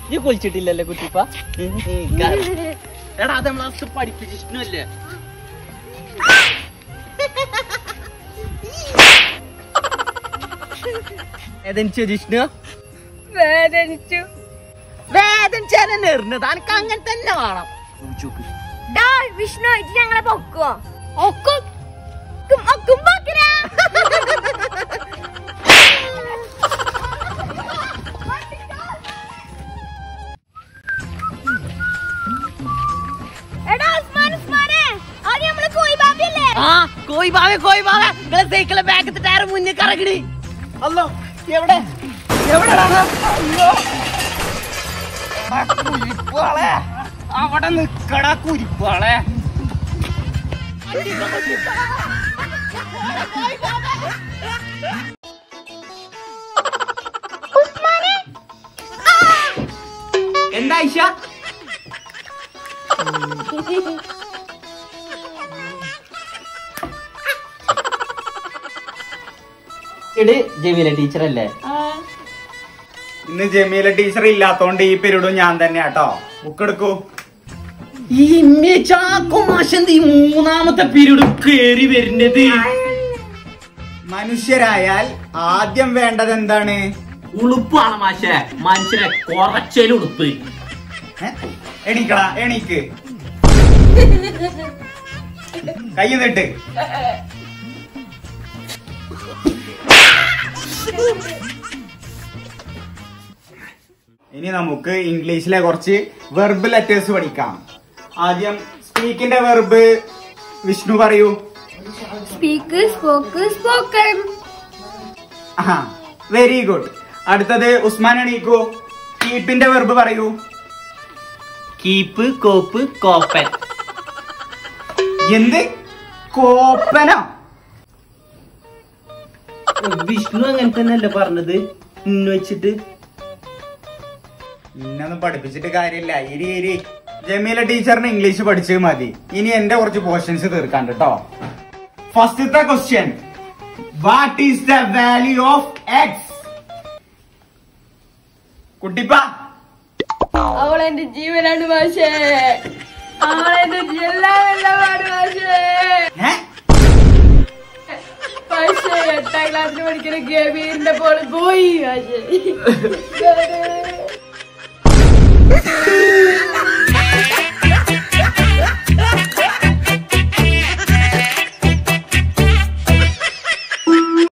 നീ കുളിച്ചിട്ടില്ലല്ലേ കുട്ടിപ്പ എടാ അത് നമ്മളെ പഠിപ്പിച്ചിട്ടല്ലേ വേദനിച്ചോ ജിഷ്ണു വേദനിച്ചു വേദനിച്ചാൽ തന്നെ എറിഞ്ഞത് അനക്ക് അങ്ങനെ തന്നെ വേണം ഡാ വിഷ്ണു ഇത് ഞങ്ങളെ പൊക്കുവോ ഒക്കും ഒക്കും, ഒക്കും പൊക്കിരാ. എടാ ഉസ്മാൻ ഉസ്മാനെ അത് നമ്മള് കോയി ബാബിയല്ലേ ആ കോയി ബാവേ കോയി ബാവേ നിങ്ങളെ സൈക്കിളെ ബാക്കത്തെ ടയർ മുന്നിൽ കറങ്ങണി അല്ലോ എവിടെ എവിടെയാണ് അയ്യോ എടാ, കുരിപ്പാളെ അവിടെ നിക്കടാ കുരിപ്പാളെ എന്താ ഐഷ ഇത് ജമീല ടീച്ചർ അല്ലേ ഇന്ന് ജമീല ടീച്ചർ ഇല്ലാത്തോണ്ട് ഈ പീരീഡും ഞാൻ തന്നെ കേട്ടോ ബുക്ക് എടുക്കൂ ഈ ഇമ്മേ ചാക്കോ മാഷന്ത് ഈ മൂന്നാമത്തെ പീരീഡ് കേറി വരുന്നത് മനുഷ്യരായാൽ ആദ്യം വേണ്ടത് എന്താണ് ഉളുപ്പാണ് മാഷെ മനുഷ്യരെ കുറച്ചേലും ഉളുപ്പ് ഏ? എണീക്കടാ എണീക്ക് കൈ നീട്ട് ഇനി നമുക്ക് ഇംഗ്ലീഷിലെ കുറച്ച് വെർബ് ലെറ്റേഴ്സ് പഠിക്കാം ആദ്യം സ്പീക്കിന്റെ വെർബ് വിഷ്ണു പറയൂ സ്പീക്ക് സ്പോക്ക് സ്പോക്കൺ ആ വെരി ഗുഡ് അടുത്തത് ഉസ്മാൻ എണീക്കൂ കീപ്പിന്റെ വെർബ് പറയൂ കീപ്പ് കോപ്പ് കോപ്പൻ എന്ത് കോപ്പനോ വിഷ്ണു അങ്ങനെ തന്നെയല്ലേ പറഞ്ഞത് ഇന്ന് വെച്ചിട്ട് ഇന്നൊന്നും പഠിപ്പിച്ചിട്ട് കാര്യമില്ല ഇരി ഇരി ജമീല ടീച്ചറിന് ഇംഗ്ലീഷ് പഠിച്ചത് മതി ഇനി എന്റെ കുറച്ച് പോർഷൻസ് തീർക്കാണ്ട് കേട്ടോ ഫസ്റ്റത്തെ question what is the value of X കുട്ടിപ്പ അവൾ എന്റെ ജീവനാണ് മാഷേ അവൾ എന്റെ എല്ലാം എല്ലാമാണ് മാഷേ ഏ? പക്ഷേ എട്ടാം ക്ലാസ്സിൽ പഠിക്കുന്ന ഗംഭീരിന്റെ പോലെ പോയി മാഷേ